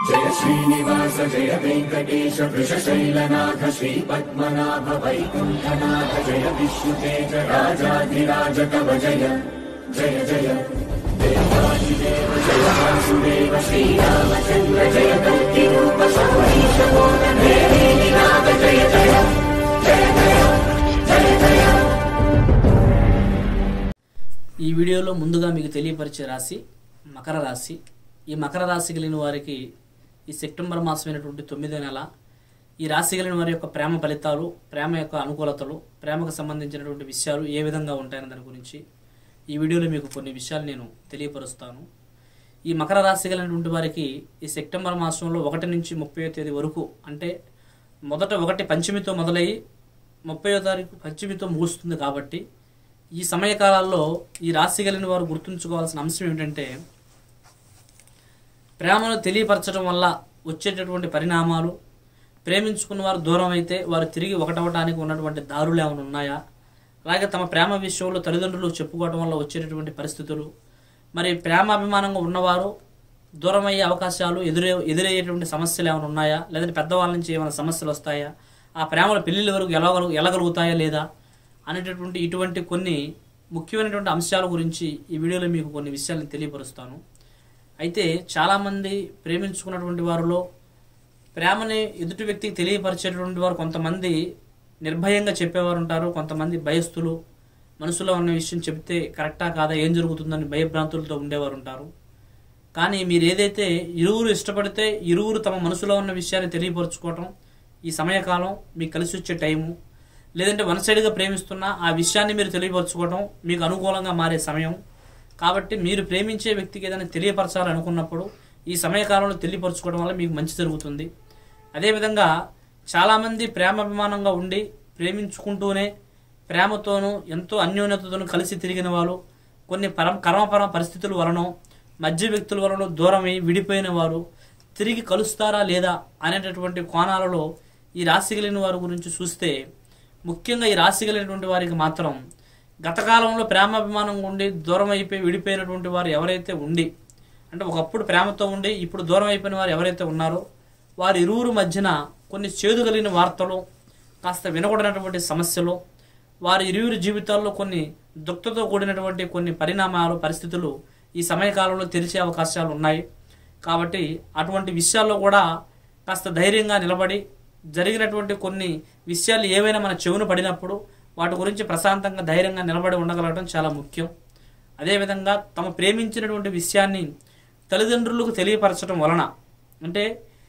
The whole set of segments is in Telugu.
जय श्रीनिवास जय वेङ्कटेश वृषशैलनाथ श्रीपद्मनाभ वैकुण्ठनाथ जय विष्णुतेज राजाधिराज कव जय जय जय देवादिदेव जय वासुदेव श्रीरामचन्द्र जय कल्किरूप शौरीश मोदन देवीनाथ जय जय जय जय जय जय ఈ వీడియోలో ముందుగా మీకు తెలియపరిచే రాశి మకర రాశి ఈ మకర రాశి కలిగిన వారికి ఈ సెప్టెంబర్ మాసమైనటువంటి తొమ్మిదో నెల ఈ రాశి కలిగిన వారి యొక్క ప్రేమ ఫలితాలు ప్రేమ యొక్క అనుకూలతలు ప్రేమకు సంబంధించినటువంటి విషయాలు ఏ విధంగా ఉంటాయనే దాని గురించి ఈ వీడియోలో మీకు కొన్ని విషయాలు నేను తెలియపరుస్తాను ఈ మకర రాశి కలిగినటువంటి వారికి ఈ సెప్టెంబర్ మాసంలో ఒకటి నుంచి ముప్పై తేదీ వరకు అంటే మొదట ఒకటి పంచమితో మొదలయ్యి ముప్పయో తారీఖు పంచమితో ముగుస్తుంది కాబట్టి ఈ సమయకాలాల్లో ఈ రాశి కలిగిన వారు గుర్తుంచుకోవాల్సిన అంశం ఏమిటంటే ప్రేమను తెలియపరచడం వల్ల వచ్చేటటువంటి పరిణామాలు ప్రేమించుకున్న వారు దూరం అయితే వారు తిరిగి ఒకటవటానికి ఉన్నటువంటి దారులు ఏమైనా ఉన్నాయా అలాగే తమ ప్రేమ విషయంలో తల్లిదండ్రులు చెప్పుకోవడం వల్ల వచ్చేటటువంటి పరిస్థితులు మరి ప్రేమాభిమానంగా ఉన్నవారు దూరం అయ్యే అవకాశాలు ఎదురే ఎదురయ్యేటువంటి సమస్యలు ఏమైనా ఉన్నాయా లేదంటే పెద్దవాళ్ళ నుంచి ఏమైనా సమస్యలు వస్తాయా ఆ ప్రేమల పెళ్లిళ్ళ వరకు ఎలాగలు ఎలగలుగుతాయా లేదా అనేటటువంటి ఇటువంటి కొన్ని ముఖ్యమైనటువంటి అంశాల గురించి ఈ వీడియోలో మీకు కొన్ని విషయాలను తెలియపరుస్తాను అయితే చాలామంది ప్రేమించుకున్నటువంటి వారిలో ప్రేమని ఎదుటి వ్యక్తికి తెలియపరిచేటటువంటి వారు కొంతమంది నిర్భయంగా చెప్పేవారు ఉంటారు కొంతమంది భయస్థులు మనసులో ఉన్న విషయం చెప్తే కరెక్టా కాదా ఏం జరుగుతుందని భయభ్రాంతులతో ఉండేవారు ఉంటారు కానీ మీరు ఏదైతే ఇరువురు ఇష్టపడితే ఇరువురు తమ మనసులో ఉన్న విషయాన్ని తెలియపరచుకోవటం ఈ సమయకాలం మీకు కలిసి వచ్చే టైము లేదంటే వన్ సైడ్గా ప్రేమిస్తున్నా ఆ విషయాన్ని మీరు తెలియపరచుకోవడం మీకు అనుకూలంగా మారే సమయం కాబట్టి మీరు ప్రేమించే వ్యక్తికి ఏదైనా తెలియపరచాలనుకున్నప్పుడు ఈ సమయకాలంలో తెలియపరచుకోవడం వల్ల మీకు మంచి జరుగుతుంది అదేవిధంగా చాలామంది ప్రేమాభిమానంగా ఉండి ప్రేమించుకుంటూనే ప్రేమతోనూ ఎంతో అన్యోన్యతతోనూ కలిసి తిరిగిన వాళ్ళు కొన్ని పరం కర్మపర పరిస్థితుల వలన మధ్య వ్యక్తుల వలన దూరమై విడిపోయిన వారు తిరిగి కలుస్తారా లేదా అనేటటువంటి కోణాలలో ఈ రాశి కలిగిన వారి గురించి చూస్తే ముఖ్యంగా ఈ రాశి కలిగినటువంటి వారికి మాత్రం గత కాలంలో ప్రేమాభిమానం ఉండి దూరం అయిపోయి విడిపోయినటువంటి వారు ఎవరైతే ఉండి అంటే ఒకప్పుడు ప్రేమతో ఉండి ఇప్పుడు దూరం అయిపోయిన వారు ఎవరైతే ఉన్నారో వారి ఇరువురు మధ్యన కొన్ని చేదు కలిగిన వార్తలు కాస్త వినకూడనటువంటి సమస్యలు వారి ఇరువురి జీవితాల్లో కొన్ని దుఃఖతో కూడినటువంటి కొన్ని పరిణామాలు పరిస్థితులు ఈ సమయకాలంలో తెరిచే అవకాశాలు ఉన్నాయి కాబట్టి అటువంటి విషయాల్లో కూడా కాస్త ధైర్యంగా నిలబడి జరిగినటువంటి కొన్ని విషయాలు ఏవైనా మన చెవున పడినప్పుడు వాటి గురించి ప్రశాంతంగా ధైర్యంగా నిలబడి ఉండగలగడం చాలా ముఖ్యం అదేవిధంగా తమ ప్రేమించినటువంటి విషయాన్ని తల్లిదండ్రులకు తెలియపరచడం వలన అంటే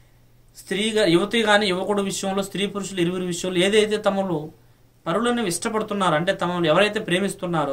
స్త్రీగా యువతి కానీ యువకుడు విషయంలో స్త్రీ పురుషులు ఇరువురి విషయంలో ఏదైతే తమలు పరులను ఇష్టపడుతున్నారో అంటే తమను ఎవరైతే ప్రేమిస్తున్నారో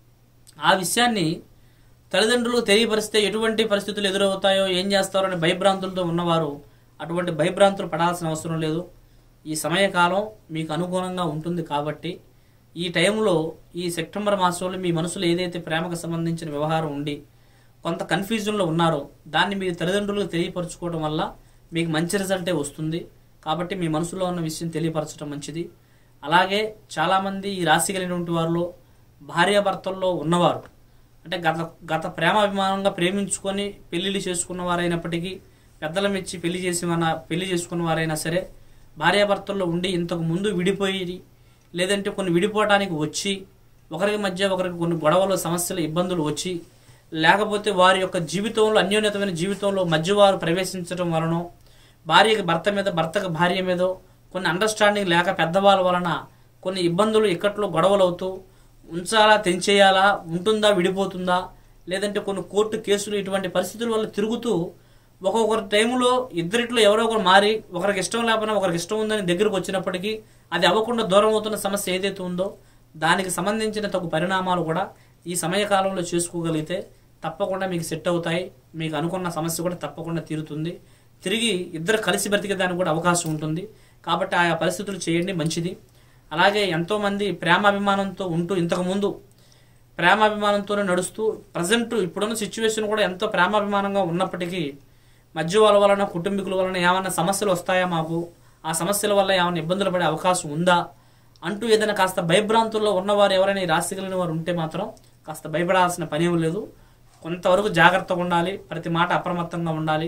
ఆ విషయాన్ని తల్లిదండ్రులకు తెలియపరిస్తే ఎటువంటి పరిస్థితులు ఎదురవుతాయో ఏం చేస్తారో అనే భయభ్రాంతులతో ఉన్నవారు అటువంటి భయభ్రాంతులు పడాల్సిన అవసరం లేదు ఈ సమయకాలం మీకు అనుగుణంగా ఉంటుంది కాబట్టి ఈ టైంలో ఈ సెప్టెంబర్ మాసంలో మీ మనసులో ఏదైతే ప్రేమకు సంబంధించిన వ్యవహారం ఉండి కొంత కన్ఫ్యూజన్లో ఉన్నారో దాన్ని మీ తల్లిదండ్రులకు తెలియపరచుకోవడం వల్ల మీకు మంచి రిజల్టే వస్తుంది కాబట్టి మీ మనసులో ఉన్న విషయం తెలియపరచడం మంచిది అలాగే చాలామంది ఈ రాశి కలిగినటువంటి వారిలో భార్యాభర్తల్లో ఉన్నవారు అంటే గత గత ప్రేమాభిమానంగా ప్రేమించుకొని పెళ్లిళ్ళు చేసుకున్న వారైనప్పటికీ పెద్దల మెచ్చి పెళ్లి చేసి మన పెళ్లి చేసుకున్న వారైనా సరే భార్యాభర్తల్లో ఉండి ఇంతకు ముందు విడిపోయి లేదంటే కొన్ని విడిపోవడానికి వచ్చి ఒకరికి మధ్య ఒకరికి కొన్ని గొడవలు సమస్యలు ఇబ్బందులు వచ్చి లేకపోతే వారి యొక్క జీవితంలో అన్యోన్యతమైన జీవితంలో మధ్య వారు ప్రవేశించడం వలన భార్యకి భర్త మీద భర్తకు భార్య మీద కొన్ని అండర్స్టాండింగ్ లేక పెద్దవాళ్ళ వలన కొన్ని ఇబ్బందులు ఇక్కట్లో గొడవలు అవుతూ ఉంచాలా తెంచేయాలా ఉంటుందా విడిపోతుందా లేదంటే కొన్ని కోర్టు కేసులు ఇటువంటి పరిస్థితుల వల్ల తిరుగుతూ ఒక్కొక్కరి టైంలో ఇద్దరిట్లో ఎవరో ఒకరు మారి ఒకరికి ఇష్టం లేకపోయినా ఒకరికి ఇష్టం ఉందని దగ్గరకు వచ్చినప్పటికీ అది అవ్వకుండా దూరం అవుతున్న సమస్య ఏదైతే ఉందో దానికి సంబంధించిన తగు పరిణామాలు కూడా ఈ సమయకాలంలో చేసుకోగలిగితే తప్పకుండా మీకు సెట్ అవుతాయి మీకు అనుకున్న సమస్య కూడా తప్పకుండా తీరుతుంది తిరిగి ఇద్దరు కలిసి బ్రతికేదానికి కూడా అవకాశం ఉంటుంది కాబట్టి ఆయా పరిస్థితులు చేయండి మంచిది అలాగే ఎంతోమంది ప్రేమాభిమానంతో ఉంటూ ఇంతకుముందు ప్రేమాభిమానంతోనే నడుస్తూ ప్రజెంట్ ఇప్పుడున్న సిచ్యువేషన్ కూడా ఎంతో ప్రేమాభిమానంగా ఉన్నప్పటికీ మధ్య వాళ్ళ వలన కుటుంబీకుల వలన ఏమైనా సమస్యలు వస్తాయా మాకు ఆ సమస్యల వల్ల ఏమైనా ఇబ్బందులు పడే అవకాశం ఉందా అంటూ ఏదైనా కాస్త భయభ్రాంతుల్లో ఉన్నవారు ఎవరైనా ఈ రాశి కలిగిన వారు ఉంటే మాత్రం కాస్త భయపడాల్సిన పని ఏమీ లేదు కొంతవరకు జాగ్రత్తగా ఉండాలి ప్రతి మాట అప్రమత్తంగా ఉండాలి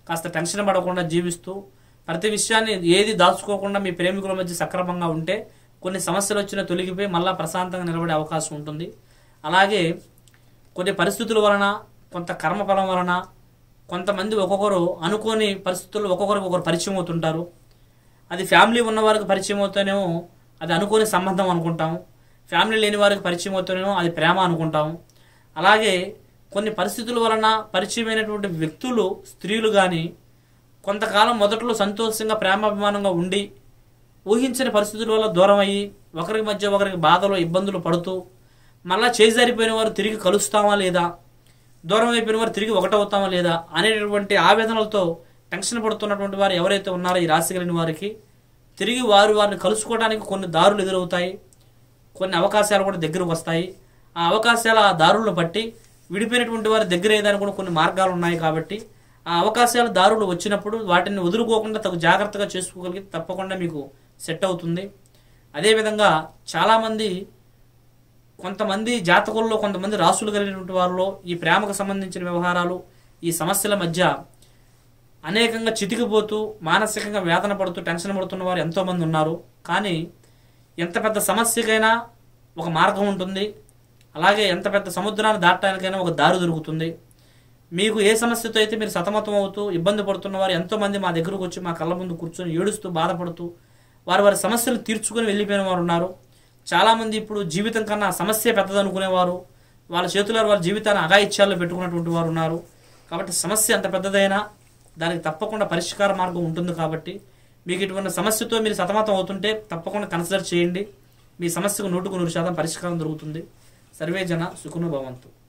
కాస్త టెన్షన్ పడకుండా జీవిస్తూ ప్రతి విషయాన్ని ఏది దాచుకోకుండా మీ ప్రేమికుల మధ్య సక్రమంగా ఉంటే కొన్ని సమస్యలు వచ్చినా తొలగిపోయి మళ్ళా ప్రశాంతంగా నిలబడే అవకాశం ఉంటుంది అలాగే కొన్ని పరిస్థితుల వలన కొంత కర్మఫలం వలన కొంతమంది ఒక్కొక్కరు అనుకోని పరిస్థితుల్లో ఒక్కొక్కరికి ఒకరు పరిచయం అవుతుంటారు అది ఫ్యామిలీ ఉన్న వారికి పరిచయం అవుతానేమో అది అనుకోని సంబంధం అనుకుంటాము ఫ్యామిలీ లేని వారికి పరిచయం అవుతానేమో అది ప్రేమ అనుకుంటాము అలాగే కొన్ని పరిస్థితుల వలన పరిచయమైనటువంటి వ్యక్తులు స్త్రీలు కానీ కొంతకాలం మొదట్లో సంతోషంగా ప్రేమాభిమానంగా ఉండి ఊహించని పరిస్థితుల వల్ల దూరం అయ్యి ఒకరికి మధ్య ఒకరికి బాధలు ఇబ్బందులు పడుతూ మళ్ళా చేజారిపోయిన వారు తిరిగి కలుస్తామా లేదా దూరం అయిపోయిన వారు తిరిగి ఒకటవుతామా లేదా అనేటటువంటి ఆవేదనలతో టెన్షన్ పడుతున్నటువంటి వారు ఎవరైతే ఉన్నారో ఈ రాశి కలిగిన వారికి తిరిగి వారు వారిని కలుసుకోవడానికి కొన్ని దారులు ఎదురవుతాయి కొన్ని అవకాశాలు కూడా దగ్గరకు వస్తాయి ఆ అవకాశాల ఆ దారులను బట్టి విడిపోయినటువంటి వారి దగ్గర ఏదైనా కూడా కొన్ని మార్గాలు ఉన్నాయి కాబట్టి ఆ అవకాశాల దారులు వచ్చినప్పుడు వాటిని వదులుకోకుండా తగు జాగ్రత్తగా చేసుకోగలిగితే తప్పకుండా మీకు సెట్ అవుతుంది అదేవిధంగా చాలామంది కొంతమంది జాతకుల్లో కొంతమంది రాసులు కలిగినటువంటి వారిలో ఈ ప్రేమకు సంబంధించిన వ్యవహారాలు ఈ సమస్యల మధ్య అనేకంగా చితికిపోతూ మానసికంగా వేదన పడుతూ టెన్షన్ పడుతున్న వారు ఎంతోమంది ఉన్నారు కానీ ఎంత పెద్ద సమస్యకైనా ఒక మార్గం ఉంటుంది అలాగే ఎంత పెద్ద సముద్రాన్ని దాటడానికైనా ఒక దారి దొరుకుతుంది మీకు ఏ సమస్యతో అయితే మీరు సతమతం అవుతూ ఇబ్బంది పడుతున్న వారు ఎంతోమంది మా దగ్గరకు వచ్చి మా కళ్ళ ముందు కూర్చొని ఏడుస్తూ బాధపడుతూ వారి వారి సమస్యలు తీర్చుకొని వెళ్ళిపోయిన వారు ఉన్నారు చాలామంది ఇప్పుడు జీవితం కన్నా సమస్య పెద్దదనుకునేవారు వాళ్ళ చేతుల్లో వాళ్ళ జీవితాన్ని అగాయిత్యాల్లో పెట్టుకున్నటువంటి వారు ఉన్నారు కాబట్టి సమస్య ఎంత పెద్దదైనా దానికి తప్పకుండా పరిష్కార మార్గం ఉంటుంది కాబట్టి మీకు ఇటువంటి సమస్యతో మీరు సతమతం అవుతుంటే తప్పకుండా కన్సిడర్ చేయండి మీ సమస్యకు నూటుకు నూరు శాతం పరిష్కారం దొరుకుతుంది సర్వే జన సుఖను భవంతు